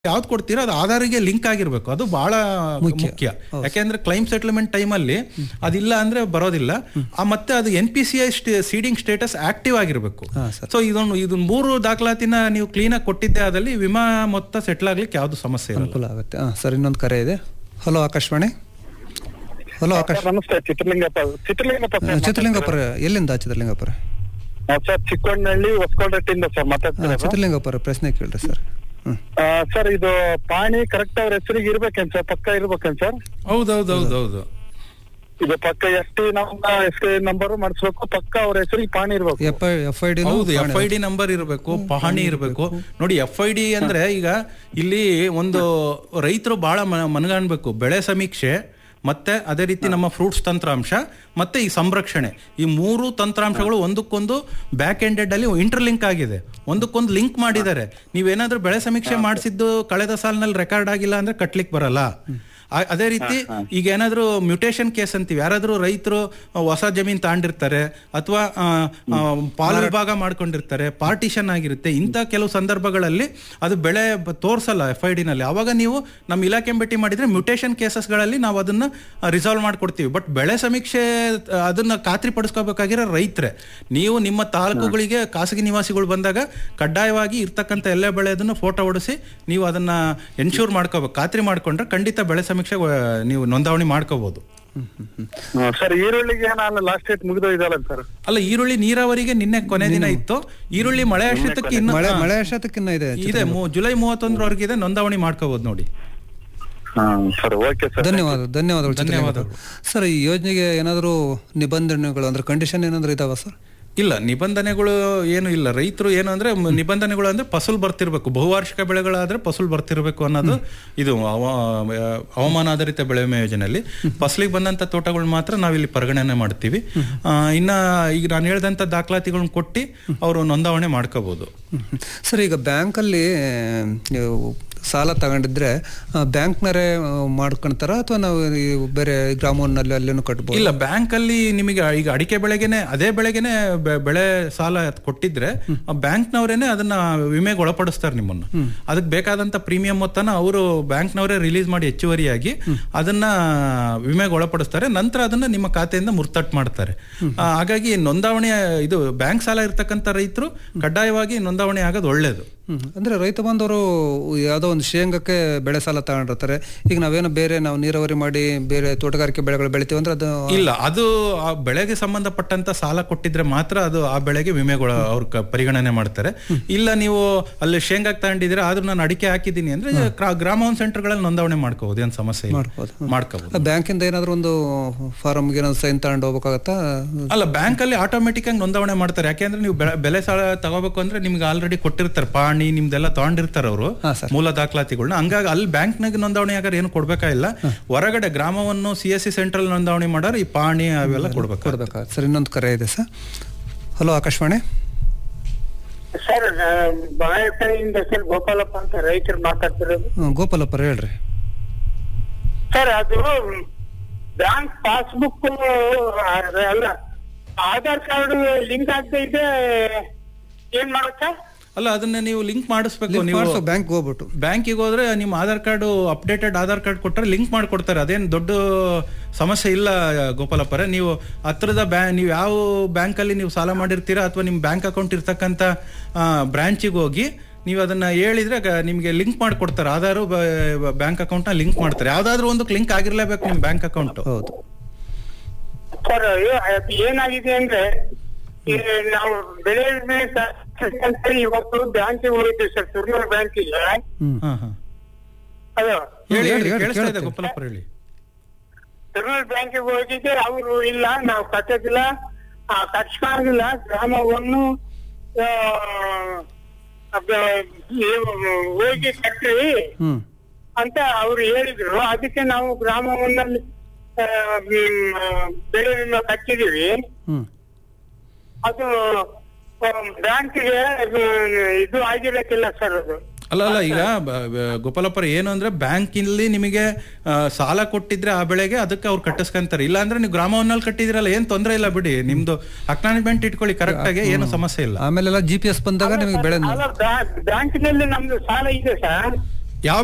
ಯಾವ್ದು ಕೊಡ್ತೀರಾ ಅದು ಆಧಾರಿಗೆ ಲಿಂಕ್ ಆಗಿರ್ಬೇಕು ಅದು ಬಹಳ ಮುಖ್ಯ ಯಾಕೆಂದ್ರೆ ಕ್ಲೈಮ್ ಸೆಟಲ್ಮೆಂಟ್ ಟೈಮಲ್ಲಿ ಅದಿಲ್ಲ ಅಂದ್ರೆ ಬರೋದಿಲ್ಲ ಆ ಮತ್ತೆ ಅದು N P C I seeding status active ಆಗಿರ್ಬೇಕು ಹಾ, ಸರ್. ಸೊ ಇದೊಂದು ಇದು ಮೂರು ದಾಖಲಾತಿನ ನೀವು ಕ್ಲೀನ್ ಆಗಿ ಕೊಟ್ಟಿದ್ದೆ ಆದಲ್ಲಿ ವಿಮಾ ಮೊತ್ತ ಸೆಟ್ಲ್ ಆಗ್ಲಿಕ್ಕೆ ಯಾವ್ದು ಸಮಸ್ಯೆ ಇರಲ್ಲ ಅನುಕೂಲ ಆಗುತ್ತೆ ಹಾಂ ಸರ್ ಇನ್ನೊಂದು ಕರೆ ಇದೆ ಹಲೋ ಆಕಾಶವಾಣಿ ಹಲೋ ಆಕಾಶ್ ನಮಸ್ತೆ ಚಿತ್ರಲಿಂಗಪ್ಪ ಚಿತ್ರಲಿಂಗಪ್ಪ ಆ, ಚಿತ್ರಲಿಂಗಪುರ ಎಲ್ಲಿಂದ ಚಿತ್ರಲಿಂಗಪುರ ಸರ್ ಚಿಕ್ಕೋಡ್ನಹಳ್ಳಿ ಹೊಸಕೋಟೆಯಿಂದ ಸರ್ ಆ, ಮಾತಾಡ್ತಿರೋದು ಚಿತ್ರಲಿಂಗಪುರ ಪ್ರಶ್ನೆ ಕೇಳ್ರಿ ಸರ್ ಹ್ಮ್ ಆ, ಸರ್ ಇದು ಪಾಣಿ ಕರೆಕ್ಟ್ ಅವ್ರ ಹೆಸರಿಗೆ ಇರ್ಬೇಕೇನ್ ಸರ್ ಪಕ್ಕ ಇರ್ಬೇಕೇನ್ ಸರ್ ಹೌದೌದೌದೌದು ಇದು ಪಕ್ಕ S T number S T number ಮಾಡಿಸ್ಬೇಕು ಪಕ್ಕ ಅವ್ರ ಹೆಸರಿಗೆ ಪಾಣಿ ಇರ್ಬೇಕು F I F I D ಹೌದು ಎಫ್ ಐ ಡಿ ನಂಬರ್ ಇರಬೇಕು ಪಹಣಿ ಇರಬೇಕು ನೋಡಿ ಎಫ್ ಐ ಡಿ ಅಂದ್ರೆ ಈಗ ಇಲ್ಲಿ ಒಂದು ರೈತರು ಬಹಳ ಮ- ಮನಗಾಣ್ಬೇಕು ಬೆಳೆ ಸಮೀಕ್ಷೆ ಮತ್ತೆ ಅದೇ ರೀತಿ ನಮ್ಮ ಫ್ರೂಟ್ಸ್ ತಂತ್ರಾಂಶ ಮತ್ತೆ ಈ ಸಂರಕ್ಷಣೆ ಈ ಮೂರು ತಂತ್ರಾಂಶಗಳು ಒಂದಕ್ಕೊಂದು ಬ್ಯಾಕ್ ಎಂಡೆಡ್ ಅಲ್ಲಿ ಇಂಟರ್ಲಿಂಕ್ ಆಗಿದೆ ಒಂದಕ್ಕೊಂದು ಲಿಂಕ್ ಮಾಡಿದ್ದಾರೆ ನೀವೇನಾದ್ರೂ ಬೆಳೆ ಸಮೀಕ್ಷೆ ಮಾಡಿಸಿದ್ದು ಕಳೆದ ಸಾಲಿನಲ್ಲಿ ರೆಕಾರ್ಡ್ ಆಗಿಲ್ಲ ಅಂದ್ರೆ ಕಟ್ಲಿಕ್ಕೆ ಬರಲ್ಲ ಆ- ಅದೇ ರೀತಿ ಈಗ ಏನಾದ್ರೂ ಮ್ಯೂಟೇಶನ್ ಕೇಸ್ ಅಂತೀವಿ ಯಾರಾದ್ರೂ ರೈತರು ಹೊಸ ಜಮೀನ್ ತಾಂಡಿರ್ತಾರೆ ಅಥವಾ ಪಾಲು ವಿಭಾಗ ಮಾಡ್ಕೊಂಡಿರ್ತಾರೆ ಪಾರ್ಟಿಷನ್ ಆಗಿರುತ್ತೆ ಇಂಥ ಕೆಲವು ಸಂದರ್ಭಗಳಲ್ಲಿ ಅದು ಬೆಳೆ ಬ- ತೋರ್ಸಲ್ಲ ಎಫ್ ಐ ಡಿನಲ್ಲಿ ಅವಾಗ ನೀವು ನಮ್ಮ ಇಲಾಖೆ ಭೇಟಿ ಮಾಡಿದ್ರೆ ಮ್ಯೂಟೇಶನ್ ಕೇಸಸ್ಗಳಲ್ಲಿ ನಾವು ಅದನ್ನ ರಿಸಾಲ್ವ್ ಮಾಡ್ಕೊಡ್ತೀವಿ ಬಟ್ ಬೆಳೆ ಸಮೀಕ್ಷೆ ಆ, ಅದನ್ನ ಖಾತ್ರಿ ಪಡಿಸ್ಕೋಬೇಕಾಗಿರೋ ರೈತರೇ ನೀವು ನಿಮ್ಮ ತಾಲೂಕುಗಳಿಗೆ ಖಾಸಗಿ ನಿವಾಸಿಗಳು ಬಂದಾಗ ಕಡ್ಡಾಯವಾಗಿ ಇರ್ತಕ್ಕಂಥ ಎಲ್ಲ ಬೆಳೆದನ್ನು ಫೋಟೋ ಹೊಡಿಸಿ ನೀವು ಅದನ್ನ ಎನ್ಶೂರ್ ಮಾಡ್ಕೋಬೇಕು ಖಾತ್ರಿ ಮಾಡ್ಕೊಂಡ್ರೆ ಖಂಡಿತ ಬೆಳೆ ಸಮೀಕ್ಷೆ ಆ, ನೀವು ನೋಂದಾವಣಿ ಮಾಡ್ಕೋಬಹುದು ಸರ್ ಈರುಳ್ಳಿಗೆ ನಾನು ಲಾಸ್ಟ್ ಡೇಟ್ ಮುಗಿದೋಯ್ದಲ್ಲ ಸರ್ ಅಲ್ಲ ಈರುಳ್ಳಿ ನೀರಾವರಿಗೆ ನಿನ್ನೆ ಕೊನೆ ದಿನ ಇತ್ತು ಈರುಳ್ಳಿ ಮಳೆ ಅಷ್ಟಕ್ಕೆ ಇನ್ನು ಮಳೆ ಹಾ, ಮಳೆ ಅಷ್ಟಕ್ಕಿನ್ನ ಇದೆ ಇದೆ ಮೂ- ಜುಲೈ ಮೂವತ್ತೊಂದರವರೆಗೆ ಇದೆ ನೋಂದಾವಣಿ ಮಾಡ್ಕೋಬಹುದು ನೋಡಿ ಹಾ ಸರ್ ಓಕೆ ಸರ್ ಧನ್ಯವಾದ ಧನ್ಯವಾದಗಳು ಧನ್ಯವಾದಗಳು. ಚಿತ್ರಲಿಂಗಪುರ. ಸರ್ ಈ ಯೋಜನೆಗೆ ಏನಾದರೂ ನಿಬಂಧನೆಗಳು ಅಂದ್ರೆ ಕಂಡೀಷನ್ ಏನಾದರೂ ಇದಾವ ಸರ್ ಇಲ್ಲ ನಿಬಂಧನೆಗಳು ಏನು ಇಲ್ಲ ರೈತರು ಏನು ಅಂದ್ರೆ ಮ- ನಿಬಂಧನೆಗಳು ಅಂದ್ರೆ ಫಸಲ್ ಬರ್ತಿರ್ಬೇಕು ಬಹುವಾರ್ಷಿಕ ಬೆಳೆಗಳಾದ್ರೆ ಫಸಲ್ ಬರ್ತಿರ್ಬೇಕು ಅನ್ನೋದು ಇದು ಹವ- ಹವಾಮಾನ ಆಧಾರಿತ ಬೆಳೆ ವಿಮೆ ಯೋಜನೆಯಲ್ಲಿ ಫಸಲಿಗೆ ಬಂದಂತ ತೋಟಗಳು ಮಾತ್ರ ನಾವಿಲ್ಲಿ ಪರಿಗಣನೆ ಮಾಡ್ತೀವಿ ಆ, ಇನ್ನ ಈಗ ನಾನು ಹೇಳ್ದಂತ ದಾಖಲಾತಿಗಳನ್ನ ಕೊಟ್ಟು ಅವರು ನೋಂದಾವಣೆ ಮಾಡ್ಕೋಬಹುದು ಹ್ಮ್, ಹ್ಮ್. ಸರ್ ಈಗ ಬ್ಯಾಂಕಲ್ಲಿ ನೀವು ಸಾಲ ತಗೊಂಡಿದ್ರೆ ಬ್ಯಾಂಕ್ನರೇ ಮಾಡ್ಕೊಂತಾರ ಅಥವಾ ನಾವು ಈ ಬೇರೆ ಗ್ರಾಮವನ್ನಲ್ಲಿ ಅಲ್ಲೇನು ಕಟ್ಬೋದು ಇಲ್ಲ ಬ್ಯಾಂಕ್ ಅಲ್ಲಿ ನಿಮಗೆ ಈಗ ಅಡಿಕೆ ಬೆಳೆಗೆನೆ ಅದೇ ಬೆಳೆಗೆನೆ ಬೆ- ಬೆಳೆ ಸಾಲ ಕೊಟ್ಟಿದ್ರೆ ಆ ಬ್ಯಾಂಕ್ನವರೇನೆ ಅದನ್ನ ವಿಮೆಗೆ ಒಳಪಡಿಸ್ತಾರೆ ನಿಮ್ಮನ್ನ ಅದಕ್ಕೆ ಬೇಕಾದಂತ ಪ್ರೀಮಿಯಂ ಮೊತ್ತನ ಅವರು ಬ್ಯಾಂಕ್ನವರೇ ರಿಲೀಸ್ ಮಾಡಿ ಹೆಚ್ಚುವರಿಯಾಗಿ ಅದನ್ನ ವಿಮೆಗೆ ಒಳಪಡಿಸ್ತಾರೆ ನಂತರ ಅದನ್ನ ನಿಮ್ಮ ಖಾತೆಯಿಂದ ಮುರ್ತಟ್ ಮಾಡ್ತಾರೆ ಆ, ಹಾಗಾಗಿ ನೋಂದಾವಣೆ ಇದು ಬ್ಯಾಂಕ್ ಸಾಲ ಇರ್ತಕ್ಕಂಥ ರೈತರು ಕಡ್ಡಾಯವಾಗಿ ನೋಂದಾವಣಿ ಆಗೋದು ಒಳ್ಳೇದು ಹ್ಮ್. ಅಂದ್ರೆ ರೈತ ಬಂದವರು ಯಾವುದೋ ಒಂದು ಶೇಂಗಕ್ಕೆ ಬೆಳೆ ಸಾಲ ತಗೊಂಡಿರ್ತಾರೆ ಈಗ ನಾವೇನೋ ಬೇರೆ ನಾವು ನೀರಾವರಿ ಮಾಡಿ ಬೇರೆ ತೋಟಗಾರಿಕೆ ಬೆಳೆಗಳು ಬೆಳಿತೀವಿ ಅಂದ್ರೆ ಅದು ಇಲ್ಲ ಅದು ಆ ಬೆಳೆಗೆ ಸಂಬಂಧಪಟ್ಟಂತ ಸಾಲ ಕೊಟ್ಟಿದ್ರೆ ಮಾತ್ರ ಅದು ಆ ಬೆಳೆಗೆ ವಿಮೆಗಳು ಅವ್ರ ಕ- ಪರಿಗಣನೆ ಮಾಡ್ತಾರೆ ಇಲ್ಲ ನೀವು ಅಲ್ಲಿ ಶೇಂಗಾ ತಗೊಂಡಿದ್ರೆ ಆದ್ರೂ ನಾನು ಅಡಿಕೆ ಹಾಕಿದ್ದೀನಿ ಅಂದ್ರೆ ಗ್ರಾ- ಗ್ರಾಮ ಒನ್ ಸೆಂಟರ್ಗಳಲ್ಲಿ ನೋಂದಾವಣೆ ಮಾಡ್ಕೋಬಹುದು ಏನ್ ಸಮಸ್ಯೆ ಇಲ್ಲ ಮಾಡ್ಬೋದು ಮಾಡ್ಕೋಬಹುದು ಬ್ಯಾಂಕಿಂದ ಏನಾದ್ರು ಒಂದು ಫಾರಮ್ಗೆ ಏನಾದ್ರು ಸೈನ್ ತಗೊಂಡು ಹೋಗ್ಬೇಕಾಗತ್ತಾ ಅಲ್ಲ ಬ್ಯಾಂಕ್ ಅಲ್ಲಿ ಆಟೋಮೆಟಿಕ್ ಆಗಿ ನೋಂದಾವಣೆ ಮಾಡ್ತಾರೆ ಯಾಕೆಂದ್ರೆ ನೀವು ಬೆಳೆ- ಬೆಲೆ ಸಾಲ ತಗೋಬೇಕು ಅಂದ್ರೆ ನಿಮ್ಗೆ ಆಲ್ರೆಡಿ ಕೊಟ್ಟಿರ್ತಾರೆ ಪಾಣಿ ನಿಮ್ದೆಲ್ಲ ತಗೊಂಡಿರ್ತಾರೆ ಅವರು ಹಾ, ಸರ್. ಮೂಲ ದಾಖಲಾತಿಗಳನ್ನ ಹಂಗಾಗಿ ಅಲ್ಲಿ ಬ್ಯಾಂಕ್ನಾಗ ನೋಂದಾವಣಿ ಆಗಾರ ಏನು ಕೊಡ್ಬೇಕಾಗಿಲ್ಲ ಹೊರಗಡೆ ಗ್ರಾಮವನ್ನು ಸಿ ಎಸ್ ಸಿ ಸೆಂಟ್ರಲ್ ನೋಂದಾವಣಿ ಮಾಡೋರು ಈ ಪಾಣಿ ಅವೆಲ್ಲ ಕೊಡ್ಬೇಕು ಕೊಡ್ಬೇಕಾಗತ್ತೆ ಸರ್ ಇನ್ನೊಂದು ಕರೆ ಇದೆ ಸರ್ ಹಲೋ ಆಕಾಶವಾಣಿ ಸರ್ ಬಾಳೆಕೈಯಿಂದ ಸರ್ ಗೋಪಾಲಪ್ಪ ಅಂತ ರೈತರು ಮಾತಾಡ್ತಿರೋದು ಹ್ಮ್, ಗೋಪಾಲಪ್ಪರ ಹೇಳ್ರಿ ಸರ್ ಅದು ಬ್ಯಾಂಕ್ ಪಾಸ್ಬುಕ್ ಅಲ್ಲ ಆಧಾರ್ ಕಾರ್ಡ್ ಲಿಂಕ್ ಆಗದೆ ಇದೆ ಏನ್ ಮಾಡುತ್ತೆ ಅಲ್ಲ ಅದನ್ನ ನೀವು ಲಿಂಕ್ ಮಾಡಿಸ್ಬೇಕು ನೀವು ಬ್ಯಾಂಕ್ ಹೋಗ್ಬಿಟ್ಟು ಬ್ಯಾಂಕಿಗೆ ಹೋದ್ರೆ ನಿಮ್ಮ Aadhaar card updated Aadhaar card ಕೊಟ್ಟರೆ ಲಿಂಕ್ ಮಾಡ್ಕೊಡ್ತಾರೆ ಅದೇನು ದೊಡ್ಡ ಸಮಸ್ಯೆ ಇಲ್ಲ ಗೋಪಾಲಪ್ಪರೇ ನೀವು ಹತ್ರದ ಬ್ಯಾ ನೀವು ಯಾವ ಬ್ಯಾಂಕಲ್ಲಿ ನೀವು ಸಾಲ ಮಾಡಿರ್ತೀರಾ ಅಥವಾ ನಿಮ್ಮ ಬ್ಯಾಂಕ್ ಅಕೌಂಟ್ ಇರ್ತಕ್ಕಂಥ ಬ್ರಾಂಚಿಗೆ ಹೋಗಿ ನೀವು ಅದನ್ನ ಹೇಳಿದ್ರೆ ಗ- ನಿಮ್ಗೆ ಲಿಂಕ್ ಮಾಡ್ಕೊಡ್ತಾರೆ ಆಧಾರು ಬ್ಯಾಂಕ್ ಅಕೌಂಟ್ನ ಲಿಂಕ್ ಮಾಡ್ತಾರೆ ಯಾವ್ದಾದ್ರು ಒಂದಕ್ಕೆ ಲಿಂಕ್ ಆಗಿರ್ಲೇಬೇಕು ನಿಮ್ಮ ಬ್ಯಾಂಕ್ ಅಕೌಂಟ್ ಹೌದು ಸರ್ ಅದು ಏನಾಗಿದೆ ಅಂದ್ರೆ ಈ ನಾವು ಬೆಳೆ ವಿಮೆ ಅಂತ ಇವತ್ತು ಬ್ಯಾಂಕಿಗೆ ಹೋಗಿದ್ವಿ ಸರ್ ತುರ್ನೂರು ಬ್ಯಾಂಕಿಗೆ ಹ್ಮ್ ಹಾ ಹಾ ಅದು ಹೇಳಿ ಹೇಳಿ ಹೇಳಿ, ಕೇಳಿಸ್ತಾ ಇದೆ ಕೇಳುತ್ತೆ. ಗೋಪಾಲಪ್ಪರ ಹೇಳಿ ತುರ್ನೂರು ಬ್ಯಾಂಕಿಗೆ ಹೋಗಿದ್ದೆ ಅವರು ಇಲ್ಲ ನಾವು ಕಟ್ಟೋದಿಲ್ಲ ಆ, ಕಟ್ಸ್ಕೊಂಡಿಲ್ಲ ಗ್ರಾಮವನ್ನು ಆ, ಅದು ನೀವು ಹೋಗಿ ಕಟ್ರಿ ಹ್ಮ್ ಅಂತ ಅವ್ರು ಹೇಳಿದ್ರು ಅದಕ್ಕೆ ನಾವು ಗ್ರಾಮವನ್ನಲ್ಲಿ ಆ, ಮ್, ಬೆಳೆ ವಿಮೆ ಕಟ್ಟಿದೀವಿ ಹ್ಮ್ ಅದು ಬ್ಯಾಂಕಿಗೆ ಇದು ಆಗಿರಕ್ಕಿಲ್ಲ ಸರ್ ಅದು ಅಲ್ಲ ಅಲ್ಲ ಈಗ ಬ- ಬ- ಗೋಪಾಲಪ್ಪರ ಏನು ಅಂದ್ರೆ ಬ್ಯಾಂಕಿನಲ್ಲಿ ನಿಮಗೆ ಆ, ಸಾಲ ಕೊಟ್ಟಿದ್ರೆ ಆ ಬೆಳೆಗೆ ಅದಕ್ಕೆ ಅವ್ರು ಕಟ್ಟಿಸ್ಕೊಂತಾರೆ ಇಲ್ಲ ಅಂದ್ರೆ ನೀವು ಗ್ರಾಮವನ್ನಲ್ಲಿ ಕಟ್ಟಿದಿರಲ್ಲ ಏನ್ ತೊಂದರೆ ಇಲ್ಲ ಬಿಡಿ ನಿಮ್ದು ಅಕ್ನಾಲಜ್ಮೆಂಟ್ ಇಟ್ಕೊಳ್ಳಿ ಕರೆಕ್ಟ್ ಆಗಿ ಏನು ಸಮಸ್ಯೆ ಇಲ್ಲ ಆಮೇಲೆಲ್ಲ ಜಿ ಪಿ ಎಸ್ ಬಂದಾಗ ನಿಮಗೆ ಬೆಳೆ ಅಲ್ಲ ಬ್ಯಾಂಕಿನಲ್ಲಿ ನಮ್ದು ಸಾಲ ಇದೆ ಸರ್